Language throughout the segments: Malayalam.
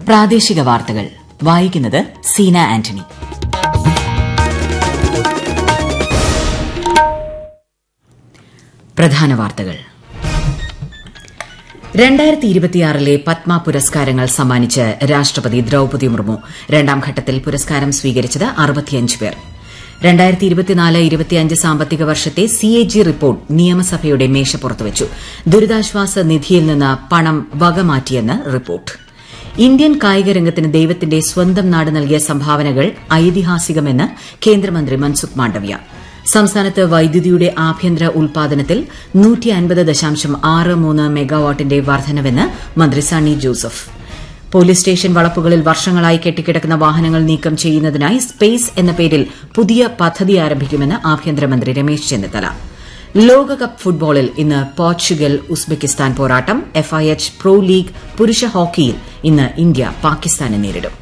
പ്രാദേശിക വാർത്തകൾ വായിക്കുന്നത് സീന ആന്റണി പ്രധാന വാർത്തകൾ രണ്ടായിരത്തി ഇരുപത്തിയാറിലെ പത്മ പുരസ്കാരങ്ങൾ സമ്മാനിച്ച് രാഷ്ട്രപതി ദ്രൌപതി മുർമു രണ്ടാം ഘട്ടത്തിൽ പുരസ്കാരം സ്വീകരിച്ചത് അറുപത്തിയഞ്ച് പേർ രണ്ടായിരത്തി ഇരുപത്തിനാല് ഇരുപത്തിയഞ്ച് സാമ്പത്തിക വർഷത്തെ സിഎജി റിപ്പോർട്ട് നിയമസഭയുടെ മേശപ്പുറത്തുവച്ചു ദുരിതാശ്വാസ നിധിയിൽ നിന്ന് പണം വകമാറ്റിയെന്ന് റിപ്പോർട്ട് ഇന്ത്യൻ കായിക രംഗത്തിന് ദൈവത്തിന്റെ സ്വന്തം നാട് നൽകിയ സംഭാവനകൾ ഐതിഹാസികമെന്ന് കേന്ദ്രമന്ത്രി മൻസുഖ് മാണ്ഡവ്യ സംസ്ഥാനത്ത് വൈദ്യുതിയുടെ ആഭ്യന്തര ഉൽപാദനത്തിൽ മെഗാവാട്ടിന്റെ വർധനവെന്ന് മന്ത്രി സണ്ണി ജോസഫ് പോലീസ് സ്റ്റേഷൻ വളപ്പുകളിൽ വർഷങ്ങളായി കെട്ടിക്കിടക്കുന്ന വാഹനങ്ങൾ നീക്കം ചെയ്യുന്നതിനായി സ്പേസ് എന്ന പേരിൽ പുതിയ പദ്ധതി ആരംഭിക്കുമെന്ന് ആഭ്യന്തരമന്ത്രി രമേശ് ചെന്നിത്തല ലോകകപ്പ് ഫുട്ബോളിൽ ഇന്ന് പോർച്ചുഗൽ ഉസ്ബെക്കിസ്ഥാൻ പോരാട്ടം എഫ്ഐഎച്ച് പ്രോ ലീഗ് പുരുഷ ഹോക്കിയിൽ ഇന്ന് ഇന്ത്യ പാകിസ്ഥാനെ നേരിടും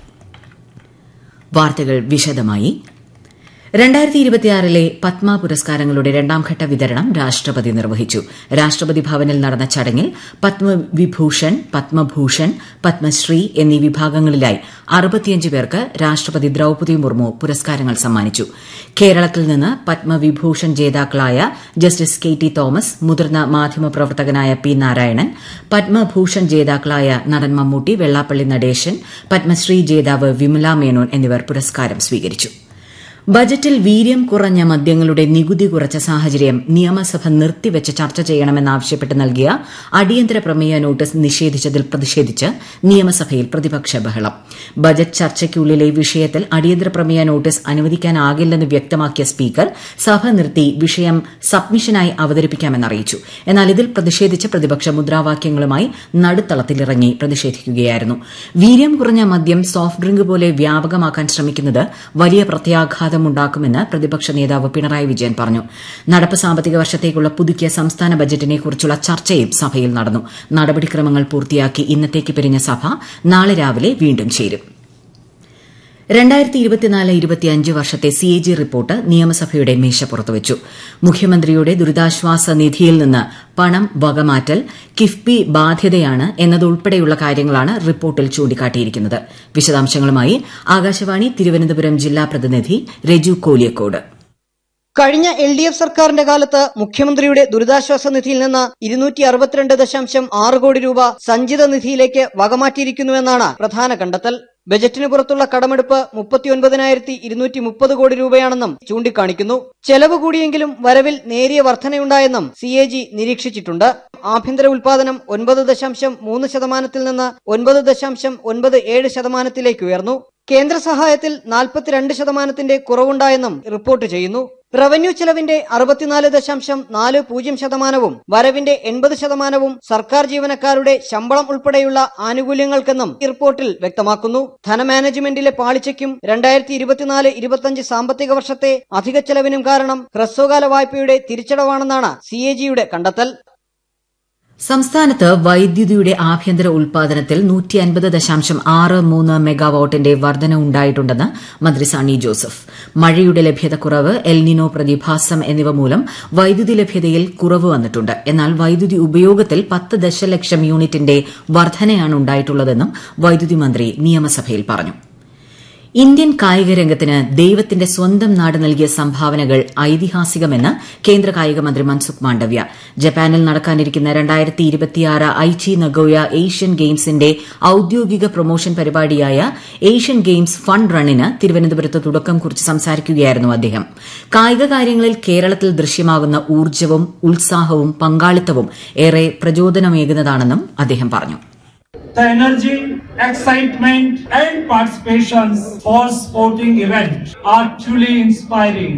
വാർത്തകൾ വിശദമായി രണ്ടായിരത്തി ഇരുപത്തിയാറിലെ പത്മ പുരസ്കാരങ്ങളുടെ രണ്ടാംഘട്ട വിതരണം രാഷ്ട്രപതി നിർവഹിച്ചു രാഷ്ട്രപതി ഭവനിൽ നടന്ന ചടങ്ങിൽ പത്മവിഭൂഷൺ പത്മഭൂഷൺ പത്മശ്രീ എന്നീ വിഭാഗങ്ങളിലായി അറുപത്തിയഞ്ച് പേർക്ക് രാഷ്ട്രപതി ദ്രൌപതി മുർമു പുരസ്കാരങ്ങൾ സമ്മാനിച്ചു കേരളത്തിൽ നിന്ന് പത്മവിഭൂഷൺ ജേതാക്കളായ ജസ്റ്റിസ് കെ ടി തോമസ് മുതിർന്ന മാധ്യമപ്രവർത്തകനായ പി നാരായണൻ പത്മഭൂഷൺ ജേതാക്കളായ നടൻ മമ്മൂട്ടി വെള്ളാപ്പള്ളി നടേശൻ പത്മശ്രീ ജേതാവ് വിമല മേനോൻ എന്നിവർ പുരസ്കാരം സ്വീകരിച്ചു ബജറ്റിൽ വീര്യം കുറഞ്ഞ മദ്യങ്ങളുടെ നികുതി കുറച്ച സാഹചര്യം നിയമസഭ നിർത്തിവച്ച് ചർച്ച ചെയ്യണമെന്നാവശ്യപ്പെട്ട് നൽകിയ അടിയന്തര പ്രമേയ നോട്ടീസ് നിഷേധിച്ചതിൽ പ്രതിഷേധിച്ച് നിയമസഭയിൽ പ്രതിപക്ഷ ബഹളം ബജറ്റ് ചർച്ചയ്ക്കുള്ളിലെ വിഷയത്തിൽ അടിയന്തര പ്രമേയ നോട്ടീസ് അനുവദിക്കാനാകില്ലെന്ന് വ്യക്തമാക്കിയ സ്പീക്കർ സഭ നിർത്തി വിഷയം സബ്മിഷനായി അവതരിപ്പിക്കാമെന്നറിയിച്ചു എന്നാൽ ഇതിൽ പ്രതിഷേധിച്ച് പ്രതിപക്ഷ മുദ്രാവാക്യങ്ങളുമായി നടുത്തളത്തിലിറങ്ങി പ്രതിഷേധിക്കുകയായിരുന്നു വീര്യം കുറഞ്ഞ മദ്യം സോഫ്റ്റ് ഡ്രിങ്ക് പോലെ വ്യാപകമാക്കാൻ ശ്രമിക്കുന്നത് വലിയ പ്രത്യാഘാതം ഉണ്ടാക്കുമെന്ന് പ്രതിപക്ഷ നേതാവ് പിണറായി വിജയൻ പറഞ്ഞു നടപ്പ് സാമ്പത്തിക വർഷത്തേക്കുള്ള പുതുക്കിയ സംസ്ഥാന ബജറ്റിനെക്കുറിച്ചുള്ള ചർച്ചയും സഭയിൽ നടന്നു നടപടിക്രമങ്ങൾ പൂർത്തിയാക്കി ഇന്നത്തേക്ക് പിരിഞ്ഞ സഭ നാളെ രാവിലെ വീണ്ടും ചേരും രണ്ടായിരത്തി ഇരുപത്തിനാല് ഇരുപത്തിയഞ്ച് വർഷത്തെ സിഎജി റിപ്പോർട്ട് നിയമസഭയുടെ മേശപ്പുറത്ത് വെച്ചു മുഖ്യമന്ത്രിയുടെ ദുരിതാശ്വാസ നിധിയിൽ നിന്ന് പണം വകമാറ്റൽ കിഫ്ബി ബാധ്യതയാണ് എന്നതുൾപ്പെടെയുള്ള കാര്യങ്ങളാണ് റിപ്പോർട്ടിൽ ചൂണ്ടിക്കാട്ടിയിരിക്കുന്നത് വിശദാംശങ്ങളുമായി ആകാശവാണി തിരുവനന്തപുരം ജില്ലാ പ്രതിനിധി രജു കോലിയക്കോട് കഴിഞ്ഞ എൽ ഡി എഫ് സർക്കാരിന്റെ കാലത്ത് മുഖ്യമന്ത്രിയുടെ ദുരിതാശ്വാസ നിധിയിൽ നിന്ന് ഇരുന്നൂറ്റി അറുപത്തിരണ്ട് ദശാംശം ആറ് കോടി രൂപ സഞ്ചിത നിധിയിലേക്ക് വകമാറ്റിയിരിക്കുന്നുവെന്നാണ് പ്രധാന കണ്ടെത്തൽ ബജറ്റിന് പുറത്തുള്ള കടമെടുപ്പ് മുപ്പത്തിയൊൻപതിനായിരത്തി ഇരുന്നൂറ്റി മുപ്പത് കോടി രൂപയാണെന്നും ചൂണ്ടിക്കാണിക്കുന്നു ചെലവ് കൂടിയെങ്കിലും വരവിൽ നേരിയ വർധനയുണ്ടായെന്നും സി എ ജി നിരീക്ഷിച്ചിട്ടുണ്ട് ആഭ്യന്തര ഉൽപാദനം ഒൻപത് ദശാംശം മൂന്ന് ശതമാനത്തിൽ നിന്ന് ഒൻപത് ദശാംശം ഒൻപത് ഏഴ് ശതമാനത്തിലേക്ക് ഉയർന്നു കേന്ദ്ര സഹായത്തിൽ നാൽപ്പത്തിരണ്ട് ശതമാനത്തിന്റെ കുറവുണ്ടായെന്നും റിപ്പോർട്ട് ചെയ്യുന്നു റവന്യൂ ചെലവിന്റെ അറുപത്തിനാല് ദശാംശം നാല് പൂജ്യം ശതമാനവും വരവിന്റെ എൺപത് ശതമാനവും സർക്കാർ ജീവനക്കാരുടെ ശമ്പളം ഉൾപ്പെടെയുള്ള ആനുകൂല്യങ്ങൾക്കെന്നും ഈ റിപ്പോർട്ടിൽ വ്യക്തമാക്കുന്നു ധനമാനേജ്മെന്റിലെ പാളിച്ചയ്ക്കും രണ്ടായിരത്തി ഇരുപത്തിനാല് ഇരുപത്തിയഞ്ച് സാമ്പത്തിക വർഷത്തെ അധിക ചെലവിനും കാരണം ഹ്രസ്വകാല വായ്പയുടെ തിരിച്ചടവാണെന്നാണ് സി എ ജിയുടെ കണ്ടെത്തൽ സംസ്ഥാനത്ത് വൈദ്യുതിയുടെ ആഭ്യന്തര ഉൽപാദനത്തിൽ നൂറ്റി അൻപത് ദശാംശം ആറ് മൂന്ന് മെഗാവാട്ടിന്റെ വർധന ഉണ്ടായിട്ടുണ്ടെന്ന് മന്ത്രി സണ്ണി ജോസഫ് മഴയുടെ ലഭ്യത കുറവ് എൽനിനോ പ്രതിഭാസം എന്നിവ മൂലം വൈദ്യുതി ലഭ്യതയിൽ കുറവ് വന്നിട്ടുണ്ട് എന്നാൽ വൈദ്യുതി ഉപയോഗത്തിൽ പത്ത് ദശലക്ഷം യൂണിറ്റിന്റെ വർധനയാണ് ഉണ്ടായിട്ടുള്ളതെന്നും വൈദ്യുതി മന്ത്രി നിയമസഭയിൽ പറഞ്ഞു ഇന്ത്യൻ കായിക രംഗത്തിന് ദൈവത്തിന്റെ സ്വന്തം നാട് നൽകിയ സംഭാവനകൾ ഐതിഹാസികമെന്ന് കേന്ദ്ര കായിക മന്ത്രി മൻസുഖ് മാണ്ഡവ്യ ജപ്പാനിൽ നടക്കാനിരിക്കുന്ന രണ്ടായിരത്തി ഇരുപത്തിയാറ് ഐച്ചി നഗോയ ഏഷ്യൻ ഗെയിംസിന്റെ ഔദ്യോഗിക പ്രൊമോഷൻ പരിപാടിയായ ഏഷ്യൻ ഗെയിംസ് ഫണ്ട് റണ്ണിന് തിരുവനന്തപുരത്ത് തുടക്കം കുറിച്ച് സംസാരിക്കുകയായിരുന്നു അദ്ദേഹം കായിക കാര്യങ്ങളിൽ കേരളത്തിൽ ദൃശ്യമാകുന്ന ഊർജ്ജവും ഉത്സാഹവും പങ്കാളിത്തവും ഏറെ പ്രചോദനമേകുന്നതാണെന്നും അദ്ദേഹം പറഞ്ഞു The energy, excitement, and participations for sporting event are truly inspiring.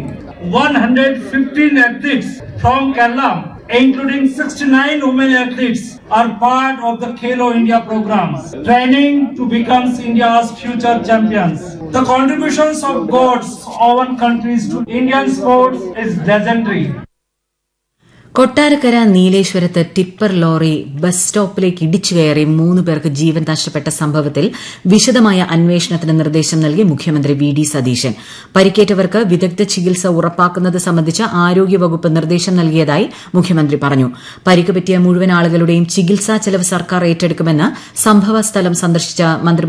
115 athletes from Kerala, including 69 women athletes, are part of the Khelo India programs, training to become India's future champions. The contributions of God's own countries to Indian sports is legendary. Kottarakkara നീലേശ്വരത്ത് ടിപ്പർ ലോറി ബസ് സ്റ്റോപ്പിലേക്ക് ഇടിച്ചു കയറി മൂന്ന് പേർക്ക് ജീവൻ നഷ്ടപ്പെട്ട സംഭവത്തിൽ വിശദമായ അന്വേഷണത്തിന് നിർദ്ദേശം നൽകി മുഖ്യമന്ത്രി വി ഡി സതീശൻ പരിക്കേറ്റവർക്ക് വിദഗ്ധ ചികിത്സ ഉറപ്പാക്കുന്നത് സംബന്ധിച്ച് ആരോഗ്യവകുപ്പ് നിർദ്ദേശം നൽകിയതായി മുഖ്യമന്ത്രി പറഞ്ഞു പരിക്ക് പറ്റിയ മുഴുവൻ ആളുകളുടെയും ചികിത്സാ ചെലവ് സർക്കാർ ഏറ്റെടുക്കുമെന്ന് സംഭവ സ്ഥലം സന്ദർശിച്ച മന്ത്രി